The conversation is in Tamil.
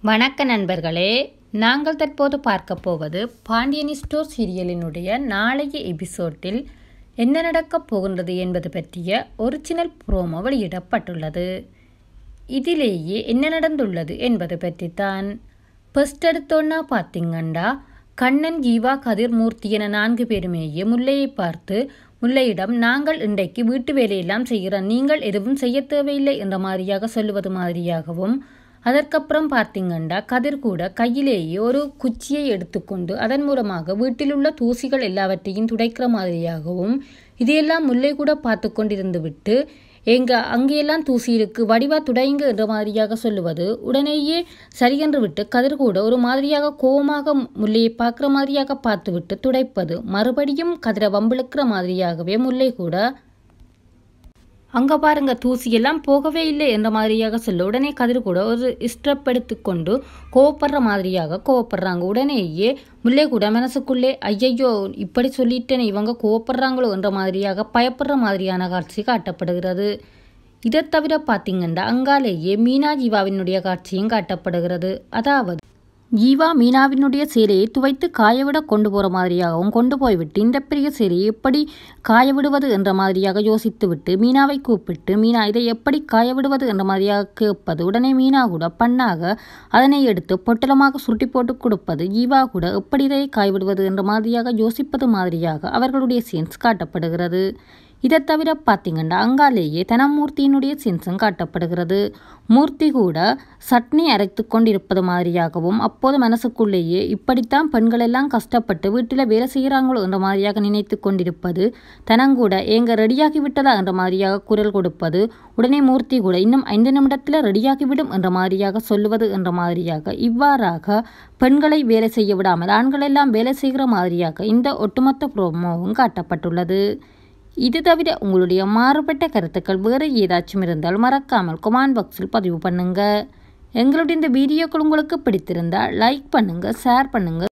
வணக்க நண்பர்களே நாங்கள் தற்போது பார்க்க போவது பாண்டியனி ஸ்டோர் சீரியலினுடைய நாளைய எபிசோட்டில் என்ன நடக்கப் போகின்றது என்பது பற்றிய ஒரிஜினல் ப்ரோமோ வெளியிடப்பட்டுள்ளது இதிலேயே என்ன நடந்துள்ளது என்பது பற்றித்தான் ஃபர்ஸ்ட் எடுத்தோன்னா பார்த்தீங்கண்டா கண்ணன் ஜீவா கதிர்மூர்த்தி என நான்கு பேருமேயே முல்லையை பார்த்து முல்லையிடம் நாங்கள் இன்றைக்கு வீட்டு வேலையெல்லாம் செய்கிறோம் நீங்கள் எதுவும் செய்ய தேவையில்லை என்ற மாதிரியாக சொல்லுவது மாதிரியாகவும் அதற்கப்புறம் பார்த்தீங்கண்டா கதிர் கூட கையிலேயே ஒரு குச்சியை எடுத்துக்கொண்டு அதன் மூலமாக வீட்டில் உள்ள தூசிகள் எல்லாவற்றையும் துடைக்கிற மாதிரியாகவும் இதையெல்லாம் முல்லை கூட பார்த்து கொண்டிருந்து விட்டு எங்க அங்கேயெல்லாம் தூசி இருக்கு வடிவா துடைங்க என்ற மாதிரியாக சொல்லுவது உடனேயே சரியென்று விட்டு கதிர் கூட ஒரு மாதிரியாக கோபமாக முல்லையை பார்க்குற மாதிரியாக பார்த்துவிட்டு துடைப்பது மறுபடியும் கதிரை வம்பிழுக்கிற மாதிரியாகவே முல்லை கூட அங்க பாருங்க தூசியெல்லாம் போகவே இல்லை என்ற மாதிரியாக சொல்ல உடனே கதிர் கூட ஒரு ஸ்டெப் எடுத்துக்கொண்டு கோவப்படுற மாதிரியாக கோவப்படுறாங்க உடனேயே முல்லை கூட மனசுக்குள்ளே ஐயையோ இப்படி சொல்லிட்டேனே இவங்க கோவப்படுறாங்களோ என்ற மாதிரியாக பயப்படுற மாதிரியான காட்சி காட்டப்படுகிறது இதை தவிர பார்த்தீங்கன்னா அங்காலேயே மீனா ஜீவாவினுடைய காட்சியும் காட்டப்படுகிறது அதாவது ஜீவா மீனாவினுடைய சேலையை துவைத்து காயவிட கொண்டு போகிற மாதிரியாகவும் கொண்டு போய்விட்டு இந்த பெரிய சேலையை எப்படி காய விடுவது என்ற மாதிரியாக யோசித்து விட்டு மீனாவை கூப்பிட்டு மீனா இதை எப்படி காய விடுவது என்ற மாதிரியாக கேட்பது உடனே மீனா கூட பண்ணாக அதனை எடுத்து பொட்டலமாக சுருட்டி போட்டு கொடுப்பது ஜீவா கூட எப்படி இதை காய விடுவது என்ற மாதிரியாக யோசிப்பது மாதிரியாக அவர்களுடைய சீன்ஸ் காட்டப்படுகிறது இதை தவிர பார்த்தீங்கன்னா அங்காலேயே தனமூர்த்தியினுடைய சின்சம் காட்டப்படுகிறது மூர்த்தி கூட சட்னி அரைத்து கொண்டிருப்பது மாதிரியாகவும் அப்போது மனசுக்குள்ளேயே இப்படித்தான் பெண்கள் எல்லாம் கஷ்டப்பட்டு வீட்டில் வேலை செய்கிறாங்களோ என்ற மாதிரியாக நினைத்து கொண்டிருப்பது தனங்கூட ஏங்க ரெடியாகி விட்டதா என்ற மாதிரியாக குரல் கொடுப்பது உடனே மூர்த்தி கூட இன்னும் ஐந்து நிமிடத்தில் ரெடியாகிவிடும் என்ற மாதிரியாக சொல்லுவது என்ற மாதிரியாக இவ்வாறாக பெண்களை வேலை செய்ய விடாமல் ஆண்கள் எல்லாம் வேலை செய்கிற மாதிரியாக இந்த ஒட்டுமொத்த ப்ரோமோவும் காட்டப்பட்டுள்ளது இது தவிர உங்களுடைய மாறுபட்ட கருத்துக்கள் வேறு ஏதாச்சும் இருந்தால் மறக்காமல் கொமாண்ட் பாக்ஸில் பதிவு பண்ணுங்க எங்களுடைய இந்த வீடியோக்கள் உங்களுக்கு பிடித்திருந்தால் லைக் பண்ணுங்க ஷேர் பண்ணுங்க